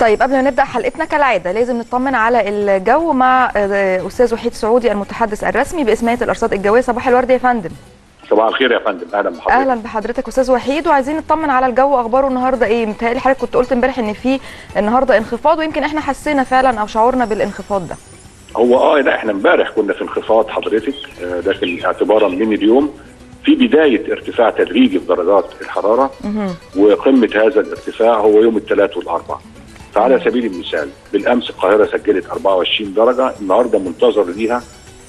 طيب قبل ما نبدا حلقتنا كالعاده لازم نطمن على الجو مع آه، استاذ وحيد سعودي المتحدث الرسمي باسميه الارصاد الجويه صباح الورد يا فندم صباح الخير يا فندم اهلا بحضرتك اهلا بحضرتك استاذ وحيد وعايزين نطمن على الجو اخباره النهارده ايه متهيألي حضرتك كنت قلت امبارح ان في النهارده انخفاض ويمكن احنا حسينا فعلا او شعورنا بالانخفاض ده هو اه لا احنا امبارح كنا في انخفاض حضرتك آه، لكن اعتبارا من اليوم في بدايه ارتفاع تدريجي في درجات الحراره وقمه هذا الارتفاع هو يوم الثلاث والاربع فعلى سبيل المثال بالامس القاهره سجلت 24 درجه النهارده منتظر ليها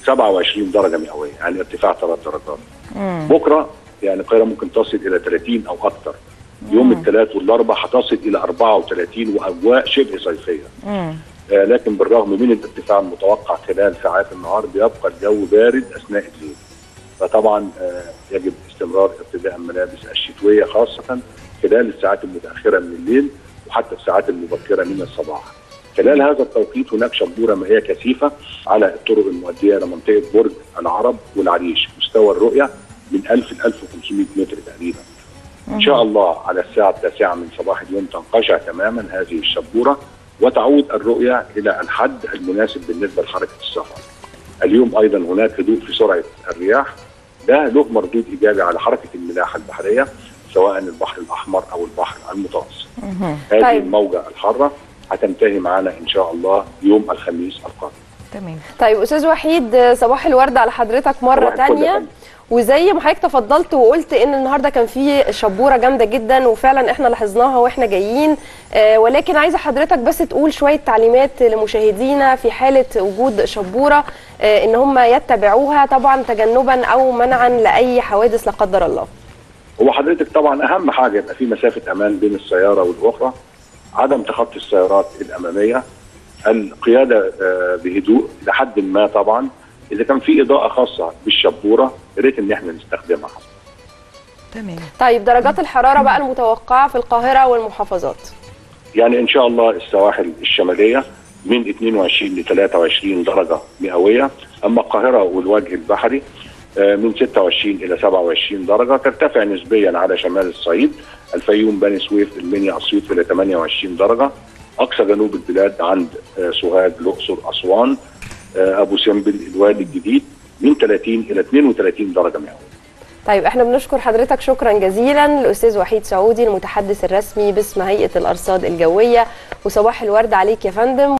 27 درجه مئويه يعني ارتفاع ثلاث درجات بكره يعني القاهره ممكن تصل الى 30 او اكثر يوم الثلاث والاربع هتصل الى 34 واجواء شبه صيفيه آه، لكن بالرغم من الارتفاع المتوقع خلال ساعات النهار بيبقى الجو بارد اثناء الليل فطبعا آه، يجب استمرار ارتداء الملابس الشتويه خاصه خلال الساعات المتاخره من الليل وحتى الساعات المبكره من الصباح. خلال هذا التوقيت هناك شبوره مائيه كثيفه على الطرق المؤديه لمنطقه برج العرب والعريش مستوى الرؤيه من 1000 ل 1500 متر تقريبا. ان شاء الله على الساعه التاسعه من صباح اليوم تنقشع تماما هذه الشبوره وتعود الرؤيه الى الحد المناسب بالنسبه لحركه السفر. اليوم ايضا هناك هدوء في سرعه الرياح ده له مردود ايجابي على حركه الملاحه البحريه سواء البحر الاحمر او البحر المتوسط. هذه طيب. الموجه الحاره هتنتهي معنا ان شاء الله يوم الخميس القادم. تمام طيب استاذ وحيد صباح الورد على حضرتك مره صباح الفل يا تانية فندم. وزي ما حضرتك تفضلت وقلت ان النهارده كان في شبوره جامده جدا وفعلا احنا لاحظناها واحنا جايين آه ولكن عايزه حضرتك بس تقول شويه تعليمات لمشاهدينا في حاله وجود شبوره آه ان هم يتبعوها طبعا تجنبا او منعا لاي حوادث لا قدر الله. هو حضرتك طبعا اهم حاجه يبقى في مسافه امان بين السياره والاخرى عدم تخطي السيارات الاماميه القياده آه، بهدوء لحد ما طبعا اذا كان في اضاءه خاصه بالشبوره يا ريت ان احنا نستخدمها تمام طيب درجات الحراره بقى المتوقعه في القاهره والمحافظات. يعني ان شاء الله السواحل الشماليه من 22 ل 23 درجه مئويه اما القاهره والوجه البحري آه، من 26 الى 27 درجه ترتفع نسبيا على شمال الصعيد الفيوم بني سويف المنيا اسيوط الى 28 درجه اقصى جنوب البلاد عند آه، سوهاج الاقصر اسوان آه، ابو سمبل الوادي الجديد من 30 الى 32 درجه مئويه طيب احنا بنشكر حضرتك شكرا جزيلا الاستاذ وحيد سعودي المتحدث الرسمي باسم هيئه الارصاد الجويه وصباح الورد عليك يا فندم